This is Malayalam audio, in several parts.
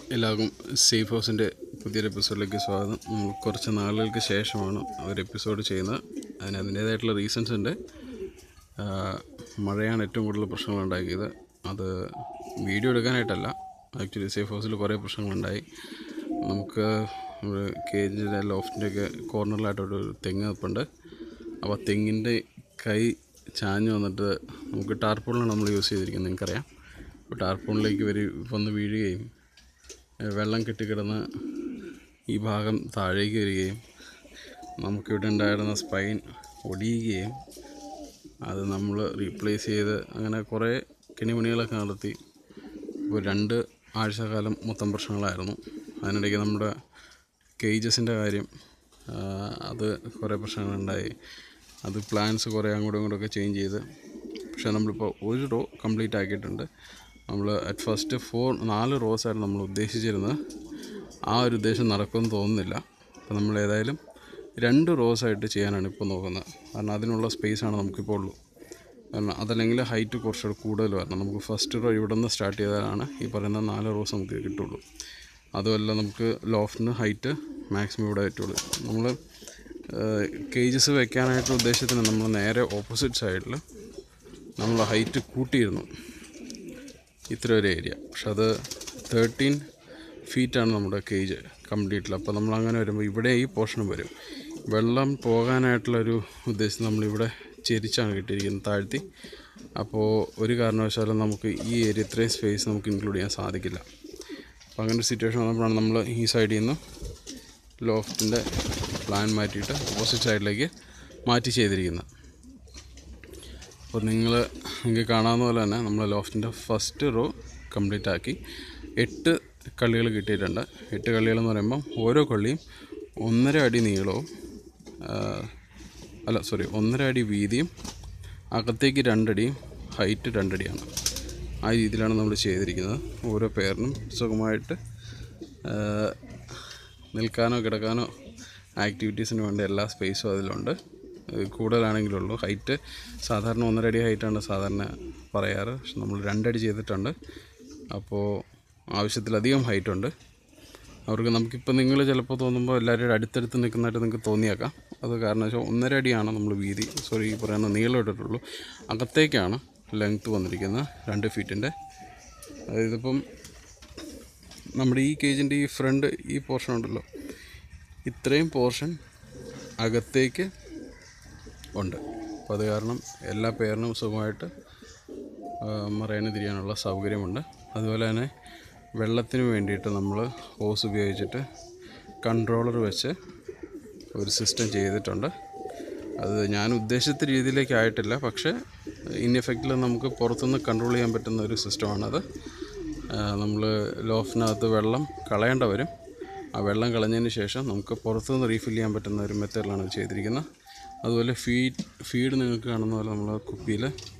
എല്ലാവർക്കും സേഫ് ഹൗസിൻ്റെ പുതിയൊരു എപ്പിസോഡിലേക്ക് സ്വാഗതം നമ്മൾ കുറച്ച് നാളുകൾക്ക് ശേഷമാണ് ഒരു എപ്പിസോഡ് ചെയ്യുന്നത് അതിന് അതിൻ്റേതായിട്ടുള്ള റീസൺസ് ഉണ്ട് ആ, മഴയാണ് ഏറ്റവും കൂടുതൽ പ്രശ്നങ്ങൾ ഉണ്ടാക്കിയത് അത് വീഡിയോ എടുക്കാനായിട്ടല്ല ആക്ച്വലി സേഫ് ഹൗസിൽ കുറേ പ്രശ്നങ്ങളുണ്ടായി നമുക്ക് ഒരു കേജിൻ്റെ ലോഫ്റ്റിൻ്റെ ഒക്കെ കോർണറിലായിട്ടൊരു തെങ്ങ് നിൽപ്പുണ്ട് അപ്പോൾ തെങ്ങിൻ്റെ കൈ ചാഞ്ഞ് വന്നിട്ട് നമുക്ക് ടാർപോളിനാണ് നമ്മൾ യൂസ് ചെയ്തിരിക്കുന്നത് നിങ്ങൾക്കറിയാം അപ്പോൾ ടാർപോളിലേക്ക് വരി വന്ന് വീഴുകയും ഏ, വെള്ളം കെട്ടിക്കിടന്ന് ഈ ഭാഗം താഴേക്ക് വരികയും നമുക്കിവിടെ ഉണ്ടായിരുന്ന സ്പൈൻ ഒടിയുകയും അത് നമ്മൾ റീപ്ലേസ് ചെയ്ത് അങ്ങനെ കുറേ കെണിമണികളൊക്കെ നടത്തി ഇപ്പോൾ രണ്ട് ആഴ്ചക്കാലം മൊത്തം പ്രശ്നങ്ങളായിരുന്നു അതിനിടയ്ക്ക് നമ്മുടെ കേജസിൻ്റെ കാര്യം ആ, അത് കുറേ പ്രശ്നങ്ങളുണ്ടായി അത് പ്ലാൻസ് കുറേ അങ്ങോട്ടും ഇങ്ങോട്ടൊക്കെ ചേഞ്ച് ചെയ്ത് പക്ഷേ നമ്മളിപ്പോൾ ഒരു റോ കംപ്ലീറ്റ് ആക്കിയിട്ടുണ്ട് നമ്മൾ അറ്റ് ഫസ്റ്റ് ഫോർ നാല് റോസ് ആയിരുന്നു നമ്മൾ ഉദ്ദേശിച്ചിരുന്നത് ആ ഒരു ഉദ്ദേശം നടക്കുമെന്ന് തോന്നുന്നില്ല അപ്പോൾ നമ്മൾ ഏതായാലും രണ്ട് റോസ് ആയിട്ട് ചെയ്യാനാണ് ഇപ്പോൾ നോക്കുന്നത് കാരണം അതിനുള്ള സ്പേസാണ് നമുക്കിപ്പോൾ ഉള്ളൂ കാരണം അതല്ലെങ്കിൽ ഹൈറ്റ് കുറച്ചുകൂടെ കൂടുതൽ വരണം നമുക്ക് ഫസ്റ്റ് റോ ഇവിടെ നിന്ന് സ്റ്റാർട്ട് ചെയ്താലാണ് ഈ പറയുന്ന നാല് റോസ് നമുക്ക് കിട്ടുള്ളൂ അതുമല്ല നമുക്ക് ലോഫ്റ്റിന് ഹൈറ്റ് മാക്സിമം ഇവിടെ പറ്റുള്ളൂ നമ്മൾ കേജസ് വെക്കാനായിട്ട് ഉദ്ദേശത്തിന് നമ്മൾ നേരെ ഓപ്പോസിറ്റ് സൈഡിൽ നമ്മൾ ഹൈറ്റ് കൂട്ടിയിരുന്നു ഇത്ര ഒരു ഏരിയ പക്ഷെ അത് തേർട്ടീൻ ഫീറ്റാണ് നമ്മുടെ കേജ് കംപ്ലീറ്റിൽ അപ്പോൾ നമ്മൾ അങ്ങനെ വരുമ്പോൾ ഇവിടെ ഈ പോർഷനും വരും വെള്ളം പോകാനായിട്ടുള്ളൊരു ഉദ്ദേശം നമ്മളിവിടെ ചെരിച്ചാണ് കിട്ടിയിരിക്കുന്നത് താഴ്ത്തി അപ്പോൾ ഒരു കാരണവശാലും നമുക്ക് ഈ ഏരിയ ഇത്രയും സ്പേസ് നമുക്ക് ഇൻക്ലൂഡ് ചെയ്യാൻ സാധിക്കില്ല അപ്പോൾ അങ്ങനെ ഒരു സിറ്റുവേഷൻ വന്നപ്പോഴാണ് നമ്മൾ ഈ സൈഡിൽ നിന്ന് ലോഫ്റ്റിൻ്റെ പ്ലാൻ മാറ്റിയിട്ട് ഓപ്പോസിറ്റ് സൈഡിലേക്ക് മാറ്റി ചെയ്തിരിക്കുന്നത് അപ്പോൾ നിങ്ങൾ നിങ്ങൾക്ക് കാണാവുന്ന പോലെ തന്നെ നമ്മൾ ലോഫ്റ്റിൻ്റെ ഫസ്റ്റ് റോ കംപ്ലീറ്റ് ആക്കി എട്ട് കള്ളികൾ കിട്ടിയിട്ടുണ്ട് എട്ട് കള്ളികളെന്ന് പറയുമ്പം ഓരോ കള്ളിയും ഒന്നര അടി നീളവും ആ, അല്ല സോറി ഒന്നര അടി വീതിയും അകത്തേക്ക് രണ്ടടിയും ഹൈറ്റ് രണ്ടടിയാണ് ആ രീതിയിലാണ് നമ്മൾ ചെയ്തിരിക്കുന്നത് ഓരോ പേരിനും സുഖമായിട്ട് ആ, നിൽക്കാനോ കിടക്കാനോ ആക്ടിവിറ്റീസിന് വേണ്ട എല്ലാ സ്പേസും അതിലുണ്ട് ഏഹ് കൂടുതലാണെങ്കിലുള്ളൂ ഹൈറ്റ് സാധാരണ ഒന്നര അടി ഹൈറ്റാണ് സാധാരണ പറയാറ് പക്ഷെ നമ്മൾ രണ്ടടി ചെയ്തിട്ടുണ്ട് അപ്പോൾ ആവശ്യത്തിലധികം ഹൈറ്റ് ഉണ്ട് അവർക്ക് നമുക്കിപ്പോൾ നിങ്ങൾ ചിലപ്പോൾ തോന്നുമ്പോൾ എല്ലാവരും അടുത്തടുത്ത് നിൽക്കുന്നതായിട്ട് നിങ്ങൾക്ക് തോന്നിയേക്കാം അത് കാരണം വെച്ചാൽ ഒന്നര അടിയാണ് നമ്മൾ വീതി സോറി ഈ പറയുന്ന നീളം ഇട്ടിട്ടുള്ളൂ അകത്തേക്കാണ് ലെങ്ത്ത് വന്നിരിക്കുന്നത് രണ്ട് ഫീറ്റിൻ്റെ അതായത് ഇപ്പം നമ്മുടെ ഈ കേജിൻ്റെ ഈ ഫ്രണ്ട് ഈ പോർഷൻ ഉണ്ടല്ലോ ഇത്രയും പോർഷൻ അകത്തേക്ക് ഉണ്ട് അപ്പോൾ അത് കാരണം എല്ലാ പേരിനും സുഖമായിട്ട് മറയാന് തിരിയാനുള്ള സൗകര്യമുണ്ട് അതുപോലെ തന്നെ വെള്ളത്തിന് വേണ്ടിയിട്ട് നമ്മൾ ഹോസ് ഉപയോഗിച്ചിട്ട് കൺട്രോളർ വെച്ച് ഒരു സിസ്റ്റം ചെയ്തിട്ടുണ്ട് അത് ഞാൻ ഉദ്ദേശിച്ച രീതിയിലേക്ക് ആയിട്ടില്ല പക്ഷേ ഇൻ എഫക്റ്റിൽ നമുക്ക് പുറത്തുനിന്ന് കൺട്രോൾ ചെയ്യാൻ പറ്റുന്ന ഒരു സിസ്റ്റമാണത് നമ്മൾ ലോഫിനകത്ത് വെള്ളം കളയേണ്ട വരും ആ വെള്ളം കളഞ്ഞതിന് ശേഷം നമുക്ക് പുറത്തുനിന്ന് റീഫിൽ ചെയ്യാൻ പറ്റുന്ന ഒരു മെത്തേഡിലാണ് ഇത് ചെയ്തിരിക്കുന്നത് അതുപോലെ ഫീഡ് ഫീഡ് നിങ്ങൾക്ക് കാണുന്ന പോലെ നമ്മൾ കുപ്പിയിൽ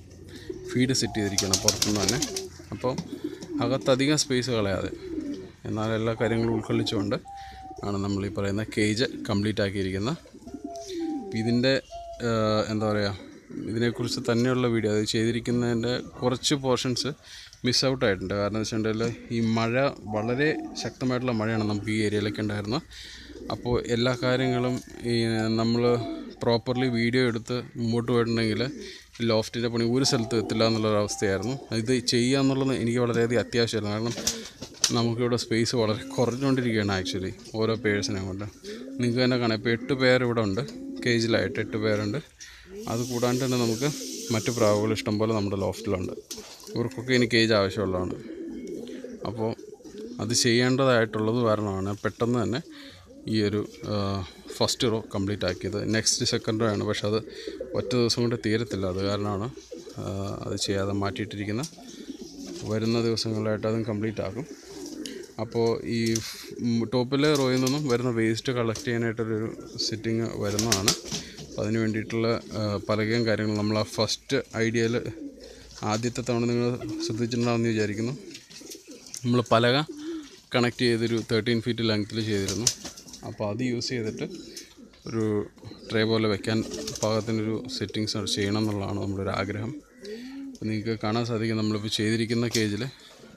ഫീഡ് സെറ്റ് ചെയ്തിരിക്കണം പുറത്തുനിന്ന് തന്നെ അപ്പോൾ അകത്തധികം സ്പേസ് കളയാതെ എന്നാൽ എല്ലാ കാര്യങ്ങളും ഉൾക്കൊള്ളിച്ചുകൊണ്ട് ആണ് നമ്മൾ ഈ പറയുന്ന കേജ് കംപ്ലീറ്റ് ആക്കിയിരിക്കുന്നത് അപ്പോൾ ഇതിൻ്റെ ആഹ്, എന്താ പറയുക ഇതിനെക്കുറിച്ച് തന്നെയുള്ള വീഡിയോ അത് ചെയ്തിരിക്കുന്നതിൻ്റെ കുറച്ച് പോർഷൻസ് മിസ് ഔട്ട് ആയിട്ടുണ്ട് കാരണം എന്ന് വെച്ചിട്ടുണ്ടെങ്കിൽ ഈ മഴ വളരെ ശക്തമായിട്ടുള്ള മഴയാണ് നമുക്ക് ഈ ഏരിയയിലൊക്കെ ഉണ്ടായിരുന്നത് അപ്പോൾ എല്ലാ കാര്യങ്ങളും ഈ നമ്മൾ പ്രോപ്പർലി വീഡിയോ എടുത്ത് മുമ്പോട്ട് പോയിട്ടുണ്ടെങ്കിൽ ലോഫ്റ്റിൻ്റെ പണി ഒരു സ്ഥലത്ത് എത്തില്ല എന്നുള്ളൊരവസ്ഥയായിരുന്നു ഇത് ചെയ്യുക എന്നുള്ളത് എനിക്ക് വളരെയധികം അത്യാവശ്യമായിരുന്നു കാരണം നമുക്കിവിടെ സ്പേസ് വളരെ കുറഞ്ഞുകൊണ്ടിരിക്കുകയാണ് ആക്ച്വലി ഓരോ പേഴ്സിനെ കൊണ്ട് നിങ്ങൾക്ക് തന്നെ കാണാം ഇപ്പോൾ എട്ട് പേർ ഇവിടെ ഉണ്ട് കേജിലായിട്ട് എട്ട് പേരുണ്ട് അത് കൂടാണ്ട് തന്നെ നമുക്ക് മറ്റു പ്രാവുകൾ ഇഷ്ടംപോലെ നമ്മുടെ ലോഫ്റ്റിലുണ്ട് ഇവർക്കൊക്കെ ഇനി കേജ് ആവശ്യമുള്ളതാണ് അപ്പോൾ അത് ചെയ്യേണ്ടതായിട്ടുള്ളത് കാരണമാണ് പെട്ടെന്ന് തന്നെ ഈ ഒരു ഫസ്റ്റ് റോ കംപ്ലീറ്റ് ആക്കിയത് നെക്സ്റ്റ് സെക്കൻഡ് റോ ആണ് പക്ഷെ അത് ഒറ്റ ദിവസം കൊണ്ട് തീരത്തില്ല അത് കാരണമാണ് ആ, അത് ചെയ്യാതെ മാറ്റിയിട്ടിരിക്കുന്നത് വരുന്ന ദിവസങ്ങളിലായിട്ട് അതും കംപ്ലീറ്റ് ആക്കും അപ്പോൾ ഈ ടോപ്പിലെ റോയിൽ നിന്നും വരുന്ന വേസ്റ്റ് കളക്ട് ചെയ്യാനായിട്ടൊരു സിറ്റിങ് വരുന്നതാണ് അപ്പോൾ അതിന് വേണ്ടിയിട്ടുള്ള ആ, പലകയും കാര്യങ്ങളും നമ്മൾ ആ ഫസ്റ്റ് ഐഡിയയിൽ ആദ്യത്തെ തവണ നിങ്ങൾ ശ്രദ്ധിച്ചിട്ടുണ്ടാവുമെന്ന് വിചാരിക്കുന്നു നമ്മൾ പലക കണക്ട് ചെയ്തൊരു തേർട്ടീൻ ഫീറ്റ് ലെങ്ത്തിൽ ചെയ്തിരുന്നു അപ്പോൾ അത് യൂസ് ചെയ്തിട്ട് ഒരു ട്രേ പോലെ വെക്കാൻ പാകത്തിനൊരു സെറ്റിങ്സ് ചെയ്യണം എന്നുള്ളതാണ് നമ്മുടെ ഒരു ആഗ്രഹം അപ്പോൾ നിങ്ങൾക്ക് കാണാൻ സാധിക്കും നമ്മളിപ്പോൾ ചെയ്തിരിക്കുന്ന കേജിൽ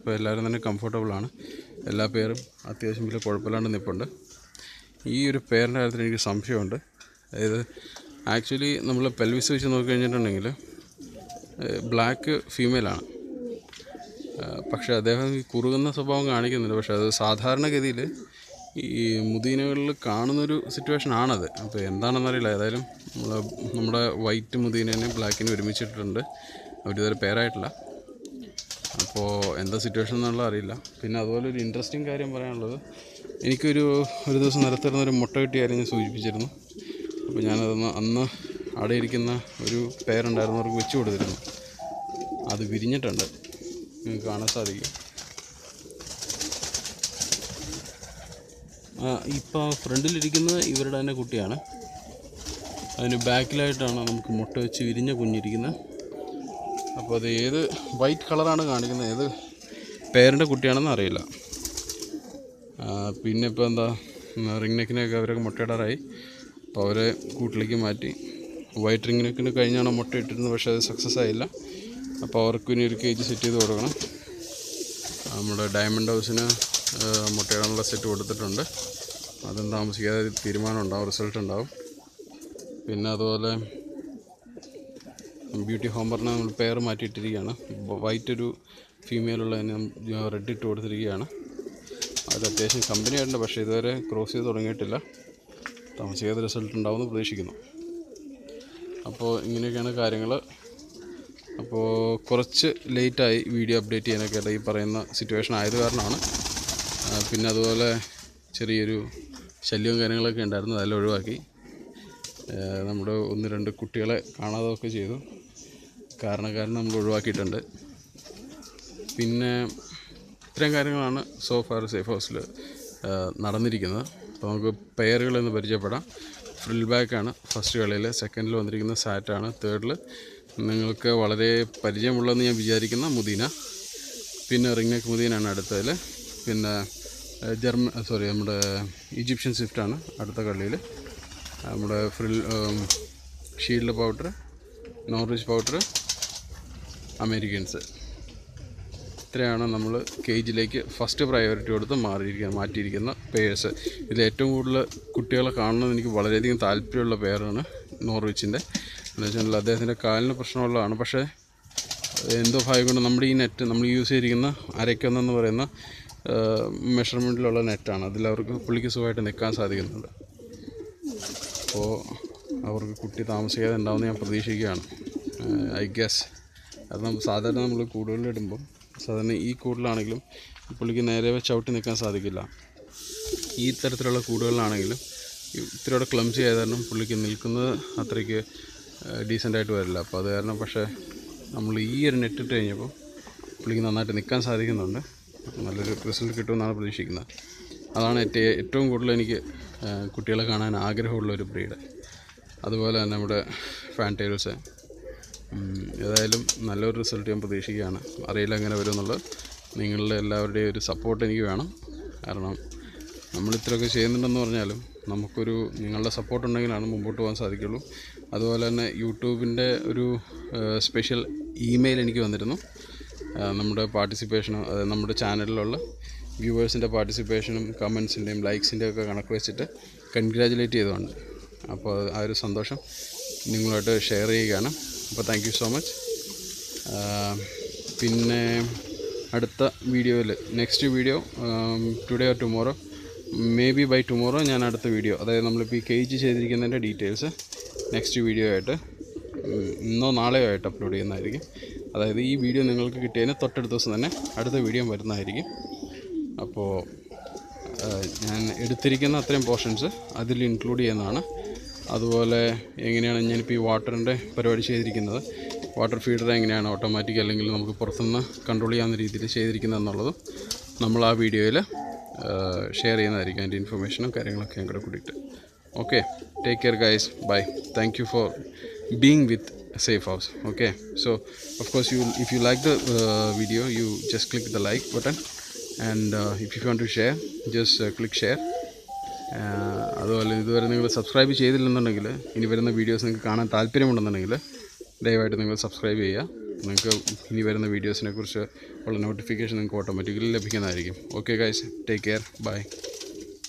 ഇപ്പോൾ എല്ലാവരും തന്നെ കംഫർട്ടബിളാണ് എല്ലാ പേരും അത്യാവശ്യം വലിയ കുഴപ്പമില്ലാണ്ട് നിൽപ്പുണ്ട് ഈ ഒരു പേരിൻ്റെ കാര്യത്തിൽ എനിക്ക് സംശയമുണ്ട് അതായത് ആക്ച്വലി നമ്മൾ പെൽവിസ് വെച്ച് നോക്കിക്കഴിഞ്ഞിട്ടുണ്ടെങ്കിൽ ബ്ലാക്ക് ഫീമെയിലാണ് പക്ഷേ അദ്ദേഹം ഈ കുറുകുന്ന സ്വഭാവം കാണിക്കുന്നുണ്ട് പക്ഷേ അത് സാധാരണഗതിയിൽ ഈ മുദീനകളിൽ കാണുന്നൊരു സിറ്റുവേഷൻ ആണത് അപ്പോൾ എന്താണെന്നറിയില്ല ഏതായാലും നമ്മൾ നമ്മുടെ വൈറ്റ് മുദീനേനെ ബ്ലാക്കിനെ ഒരുമിച്ചിട്ടുണ്ട് അവരിതുവരെ പേരായിട്ടില്ല അപ്പോൾ എന്താ സിറ്റുവേഷൻ എന്നുള്ള അറിയില്ല പിന്നെ അതുപോലെ ഒരു ഇൻട്രസ്റ്റിംഗ് കാര്യം പറയാനുള്ളത് എനിക്കൊരു ഒരു ദിവസം നിലത്തിരുന്ന ഒരു മുട്ട കിട്ടിയ കാര്യം ഞാൻ സൂചിപ്പിച്ചിരുന്നു അപ്പോൾ ഞാനതൊന്ന് അന്ന് അവിടെ ഇരിക്കുന്ന ഒരു പേരുണ്ടായിരുന്നവർക്ക് വെച്ച് കൊടുത്തിരുന്നു അത് വിരിഞ്ഞിട്ടുണ്ട് നിങ്ങൾക്ക് കാണാൻ സാധിക്കും ഇപ്പോൾ ഫ്രണ്ടിലിരിക്കുന്നത് ഇവരുടെ തന്നെ കുട്ടിയാണ് അതിന് ബാക്കിലായിട്ടാണ് നമുക്ക് മുട്ട വെച്ച് വിരിഞ്ഞ കുഞ്ഞിരിക്കുന്നത് അപ്പോൾ അത് ഏത് വൈറ്റ് കളറാണ് കാണിക്കുന്നത് ഏത് പേരൻ്റെ കുട്ടിയാണെന്ന് അറിയില്ല ആ, പിന്നെ ഇപ്പോൾ എന്താ റിംഗ് നെക്കിനൊക്കെ അവരൊക്കെ മുട്ടയിടാറായി അപ്പോൾ അവരെ കൂട്ടിലേക്ക് മാറ്റി വൈറ്റ് റിംഗ് നെക്കിന് കഴിഞ്ഞാണ് മുട്ട ഇട്ടിരുന്നത് പക്ഷേ അത് സക്സസ് ആയില്ല അപ്പോൾ അവർക്ക് ഇനി ഒരു കേജ് സെറ്റ് ചെയ്ത് കൊടുക്കണം നമ്മുടെ ഡയമണ്ട് ഹൗസിന് ആ, മുട്ടയിടാനുള്ള സെറ്റ് കൊടുത്തിട്ടുണ്ട് അതും താമസിക്കാതെ തീരുമാനം ഉണ്ടാവും റിസൾട്ട് ഉണ്ടാവും പിന്നെ അതുപോലെ ബ്യൂട്ടി ഹോംബറിനെ നമ്മൾ പെയർ മാറ്റിയിട്ടിരിക്കുകയാണ് വൈറ്റ് ഒരു ഫീമെയിലുള്ളതിന് റെഡ് ഇട്ട് കൊടുത്തിരിക്കുകയാണ് അത് അത്യാവശ്യം കമ്പനി ആയിട്ടുണ്ട് പക്ഷേ ഇതുവരെ ക്രോസ് ചെയ്ത് തുടങ്ങിയിട്ടില്ല താമസിക്കാതെ റിസൾട്ട് ഉണ്ടാവുമെന്ന് പ്രതീക്ഷിക്കുന്നു അപ്പോൾ ഇങ്ങനെയൊക്കെയാണ് കാര്യങ്ങൾ അപ്പോൾ കുറച്ച് ലേറ്റായി വീഡിയോ അപ്ഡേറ്റ് ചെയ്യാനൊക്കെ ആയിട്ട് ഈ പറയുന്ന സിറ്റുവേഷൻ ആയത് കാരണമാണ് ആ, പിന്നെ അതുപോലെ ചെറിയൊരു ശല്യവും കാര്യങ്ങളൊക്കെ ഉണ്ടായിരുന്നു അതെല്ലാം ഒഴിവാക്കി ആ, നമ്മുടെ ഒന്ന് രണ്ട് കുട്ടികളെ കാണാതൊക്കെ ചെയ്തു കാരണക്കാരൻ നമ്മൾ ഒഴിവാക്കിയിട്ടുണ്ട് പിന്നെ ഇത്രയും കാര്യങ്ങളാണ് സോ ഫാർ സേഫ് ഹൗസിൽ നടന്നിരിക്കുന്നത് അപ്പോൾ നമുക്ക് പെയറുകളെന്ന് പരിചയപ്പെടാം ഫ്രിൽ ബാക്കാണ് ഫസ്റ്റ് കളിയിൽ സെക്കൻഡിൽ വന്നിരിക്കുന്ന സാറ്റാണ് തേർഡിൽ നിങ്ങൾക്ക് വളരെ പരിചയമുള്ളതെന്ന് ഞാൻ വിചാരിക്കുന്ന മുദീന പിന്നെ റിംഗ്നെക്ക് മുദീനാണ് അടുത്തതിൽ പിന്നെ ജർമ്മ സോറി നമ്മുടെ ഈജിപ്ഷ്യൻ സ്വിഫ്റ്റാണ് അടുത്ത കളിയിൽ നമ്മുടെ frill shield powder Norwich powder Americans ഇത്രയാണ് നമ്മൾ കേജിലേക്ക് ഫസ്റ്റ് പ്രയോറിറ്റി കൊടുത്ത് മാറിയിരിക്കുന്ന മാറ്റിയിരിക്കുന്ന പേഴ്സ് ഇതിൽ ഏറ്റവും കൂടുതൽ കുട്ടികളെ കാണുന്നത് എനിക്ക് വളരെയധികം താല്പര്യമുള്ള പേരാണ് നോർവിച്ചിൻ്റെ എന്ന് വെച്ചാൽ അദ്ദേഹത്തിൻ്റെ കാലിന് പ്രശ്നമുള്ളതാണ് പക്ഷേ എന്തോ ഭാഗ്യം കൊണ്ട് നമ്മുടെ ഈ നെറ്റ് നമ്മൾ യൂസ് ചെയ്തിരിക്കുന്ന അരയ്ക്കൊന്നെന്ന് പറയുന്ന മെഷർമെൻറ്റിലുള്ള നെറ്റാണ് അതിൽ അവർക്ക് പുള്ളിക്ക് സുഖമായിട്ട് നിൽക്കാൻ സാധിക്കുന്നുണ്ട് അപ്പോൾ അവർക്ക് കുട്ടി താമസിക്കാതെ ഉണ്ടാവുമെന്ന് ഞാൻ പ്രതീക്ഷിക്കുകയാണ് ഐ ഗസ് കാരണം സാധാരണ നമ്മൾ കൂടുകളിലിടുമ്പം സാധാരണ ഈ കൂടിലാണെങ്കിലും പുള്ളിക്ക് നേരെ ചവിട്ടി നിൽക്കാൻ സാധിക്കില്ല ഈ തരത്തിലുള്ള കൂടുകളിലാണെങ്കിലും ഇത്തിരിയോടെ ക്ലംസി ആയത് കാരണം പുള്ളിക്ക് നിൽക്കുന്നത് അത്രയ്ക്ക് ഡീസൻ്റായിട്ട് വരില്ല അപ്പോൾ അത് കാരണം പക്ഷേ നമ്മൾ ഈ ഒരു നെറ്റ് ഇട്ട് കഴിഞ്ഞപ്പോൾ പുള്ളിക്ക് നന്നായിട്ട് നിൽക്കാൻ സാധിക്കുന്നുണ്ട് നല്ലൊരു റിസൾട്ട് കിട്ടുമെന്നാണ് പ്രതീക്ഷിക്കുന്നത് അതാണ് ഏറ്റവും ഏറ്റവും കൂടുതൽ എനിക്ക് ആ, കുട്ടികളെ കാണാൻ ആഗ്രഹമുള്ള ഒരു ബ്രീഡ് അതുപോലെ തന്നെ നമ്മുടെ ഫാൻറ്റൈൽസ് ഏതായാലും നല്ലൊരു റിസൾട്ട് ഞാൻ പ്രതീക്ഷിക്കുകയാണ് അറിയില്ല എങ്ങനെ വരും എന്നുള്ളത് നിങ്ങളുടെ എല്ലാവരുടെയും ഒരു സപ്പോർട്ട് എനിക്ക് വേണം കാരണം നമ്മൾ ഇത്രയൊക്കെ ചെയ്യുന്നുണ്ടെന്ന് പറഞ്ഞാലും നമുക്കൊരു നിങ്ങളുടെ സപ്പോർട്ട് ഉണ്ടെങ്കിലാണ് മുമ്പോട്ട് പോകാൻ സാധിക്കുള്ളൂ അതുപോലെ തന്നെ യൂട്യൂബിൻ്റെ ഒരു സ്പെഷ്യൽ ഇമെയിൽ എനിക്ക് വന്നിരുന്നു ആ, നമ്മുടെ പാർട്ടിസിപ്പേഷനും അതായത് നമ്മുടെ ചാനലിലുള്ള വ്യൂവേഴ്സിൻ്റെ പാർട്ടിസിപ്പേഷനും കമൻസിൻ്റെയും ലൈക്സിൻ്റെയും ഒക്കെ കണക്ക് വെച്ചിട്ട് കൺഗ്രാജുലേറ്റ് ചെയ്തുകൊണ്ട് അപ്പോൾ ആ ഒരു സന്തോഷം നിങ്ങളുമായിട്ട് ഷെയർ ചെയ്യുകയാണ് അപ്പോൾ താങ്ക് യു സോ മച്ച് പിന്നെ അടുത്ത വീഡിയോയിൽ next video today or tomorrow may be by tomorrow ഞാൻ അടുത്ത വീഡിയോ അതായത് നമ്മളിപ്പോൾ ഈ കേജ് ചെയ്തിരിക്കുന്നതിൻ്റെ ഡീറ്റെയിൽസ് നെക്സ്റ്റ് വീഡിയോ ആയിട്ട് ഉം, ഇന്നോ നാളെയോ ആയിട്ട് അപ്ലോഡ് ചെയ്യുന്നതായിരിക്കും അതായത് ഈ വീഡിയോ നിങ്ങൾക്ക് കിട്ടിയതിന് തൊട്ടടുത്ത ദിവസം തന്നെ അടുത്ത വീഡിയോ വരുന്നതായിരിക്കും അപ്പോൾ ഞാൻ എടുത്തിരിക്കുന്ന അത്രയും പോർഷൻസ് അതിൽ ഇൻക്ലൂഡ് ചെയ്യുന്നതാണ് അതുപോലെ എങ്ങനെയാണ് ഞാനിപ്പോൾ ഈ വാട്ടറിൻ്റെ പരിപാടി ചെയ്തിരിക്കുന്നത് വാട്ടർ ഫീഡർ എങ്ങനെയാണ് ഓട്ടോമാറ്റിക് അല്ലെങ്കിൽ നമുക്ക് പുറത്തുനിന്ന് കൺട്രോൾ ചെയ്യാവുന്ന രീതിയിൽ ചെയ്തിരിക്കുന്നത് എന്നുള്ളതും നമ്മൾ ആ വീഡിയോയിൽ ഷെയർ ചെയ്യുന്നതായിരിക്കും അതിൻ്റെ ഇൻഫർമേഷനും കാര്യങ്ങളൊക്കെ കൂടെ കൂടിയിട്ട് okay take care guys bye thank you for being with safe house okay so of course you if you like the uh, video you just click the like button and uh, if you want to share just uh, click share ആഹ് അതുപോലെ ഇതുവരെ നിങ്ങൾ സബ്സ്ക്രൈബ് ചെയ്തില്ലെന്നുണ്ടെങ്കിൽ ഇനി വരുന്ന വീഡിയോസ് നിങ്ങൾക്ക് കാണാൻ താല്പര്യമുണ്ടെന്നുണ്ടെങ്കിൽ ദയവായിട്ട് നിങ്ങൾ സബ്സ്ക്രൈബ് ചെയ്യുക നിങ്ങൾക്ക് ഇനി വരുന്ന വീഡിയോസിനെ കുറിച്ച് ഉള്ള നോട്ടിഫിക്കേഷൻ നിങ്ങൾക്ക് ഓട്ടോമാറ്റിക്കലി ലഭിക്കുന്നതായിരിക്കും okay guys take care by